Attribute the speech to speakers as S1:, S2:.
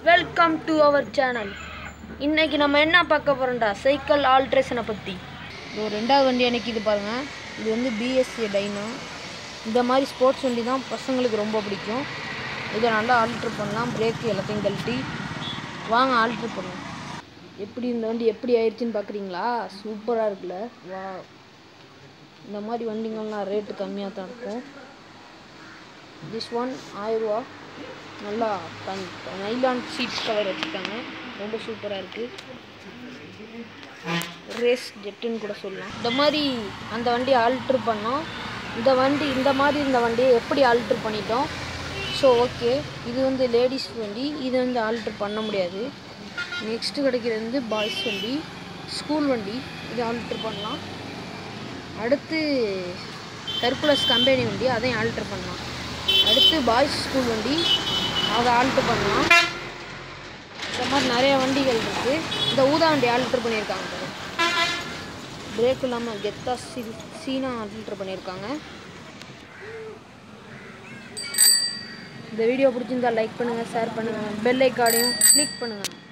S1: welcome to our channel இன்னைக்கு நம்ம என்ன பார்க்க போகிறோம்டா சைக்கிள் ஆல்ட்ரேஷனை பற்றி இது ரெண்டாவது வண்டி அன்னைக்கு இது பாருங்கள் இது வந்து பிஎஸ்சி டைனோ இந்த மாதிரி ஸ்போர்ட்ஸ் வண்டி தான் பசங்களுக்கு ரொம்ப பிடிக்கும் இதை நல்லா ஆல்ட்ரு பண்ணலாம் பிரேக் எல்லாத்தையும் கழட்டி வாங்க ஆல்ட்ரு பண்ணுவோம் எப்படி இந்த வண்டி எப்படி ஆயிடுச்சுன்னு பார்க்குறீங்களா சூப்பராக இருக்குல்ல வா இந்த மாதிரி வண்டிங்கள்லாம் ரேட்டு கம்மியாக தான் இருக்கும் திஸ் ஒன் ஆயிரரூவா நல்லா கன் நைலான் சீட் கவர் வச்சுருக்காங்க ரொம்ப சூப்பராக இருக்குது ரேஸ் ஜெட்டுன்னு கூட சொல்லலாம் இந்த மாதிரி அந்த வண்டியை ஆல்ட்ரு பண்ணோம் இந்த வண்டி இந்த மாதிரி இந்த வண்டியை எப்படி ஆல்ட்ரு பண்ணிட்டோம் ஸோ ஓகே இது வந்து லேடிஸ் வண்டி இது வந்து ஆல்ட்ரு பண்ண முடியாது நெக்ஸ்ட்டு கிடைக்கிறது வந்து பாய்ஸ் வண்டி ஸ்கூல் வண்டி இது ஆல்ட்ரு பண்ணலாம் அடுத்து ஹெர்குலஸ் கம்பெனி வண்டி அதையும் ஆல்ட்ரு பண்ணலாம் அடுத்து பாய்ஸ் ஸ்கூல் வண்டி அதை ஆல்ட்ரு பண்ணலாம் இந்த மாதிரி நிறைய வண்டிகள் இருக்குது இந்த ஊதா வண்டி ஆல்ட்ரு பண்ணியிருக்காங்க பாரு பிரேக் இல்லாமல் கெத்தா சீ சீனாக ஆல்ட்ரு பண்ணியிருக்காங்க இந்த வீடியோ பிடிச்சிருந்தா லைக் பண்ணுங்கள் ஷேர் பண்ணுங்கள் பெல் ஐக்கானையும் கிளிக் பண்ணுங்கள்